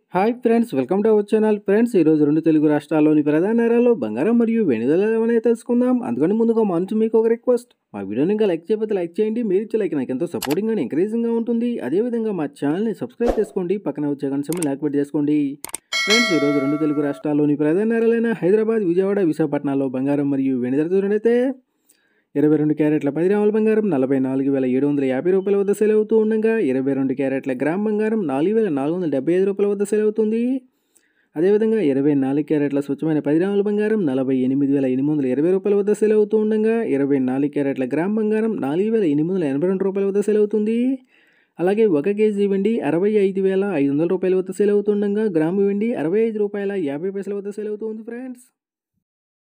hi friends welcome to our channel friends ఈరోజు రెండు తెలుగు రాష్ట్రాల్లోని ప్రధాన నగరాల్లో బంగారం మరియు వెండి ధరలు ఏమైనా తెలుసుకుందాం అందుకని ముందుగా మా నుంచి మీకు ఒక రిక్వెస్ట్ మా వీడియోని ఇంకా లైక్ చేయకపోతే లైక్ చేయండి మీరు ఇచ్చే లైక్ నాకు ఎంతో సపోర్టింగ్ అండ్ ఎంకరేజింగ్గా ఉంటుంది అదేవిధంగా మా ఛానల్ని సబ్స్క్రైబ్ చేసుకోండి పక్కన వచ్చే కనీసం యాక్టివేట్ చేసుకోండి ఫ్రెండ్స్ ఈరోజు రెండు తెలుగు రాష్ట్రాల్లోని ప్రధాన నగరాలైన హైదరాబాద్ విజయవాడ విశాఖపట్నాల్లో బంగారం మరియు వెండి ధర చూడైతే ఇరవై రెండు క్యారెట్ల పది గ్రాముల బంగారం నలభై నాలుగు వేల ఏడు వందల యాభై రూపాయల వద్ద సేల్ అవుతూ ఉండగా ఇరవై రెండు క్యారెట్ల గ్రామ్ బంగారం నాలుగు వేల నాలుగు వందల డెబ్బై ఐదు రూపాయల వద్ద సేల్ అవుతుంది అదేవిధంగా ఇరవై నాలుగు క్యారెట్ల స్వచ్ఛమైన పది గ్రాముల బంగారం నలభై ఎనిమిది వేల ఎనిమిది వందల ఇరవై రూపాయల వద్ద సేల్ అవుతూ ఉండగా ఇరవై నాలుగు క్యారెట్ల గ్రామ్ బంగారం నాలుగు వేల ఎనిమిది వందల ఎనభై రెండు రూపాయల వద్ద సేల్ అవుతుంది అలాగే ఒక కేజీ వెండి అరవై ఐదు వేల ఐదు వందల రూపాయల వద్ద సేల్ అవుతుండగా గ్రాము వెండి అరవై ఐదు రూపాయల యాభై పైసల వద్ద సేల్ అవుతుంది ఫ్రెండ్స్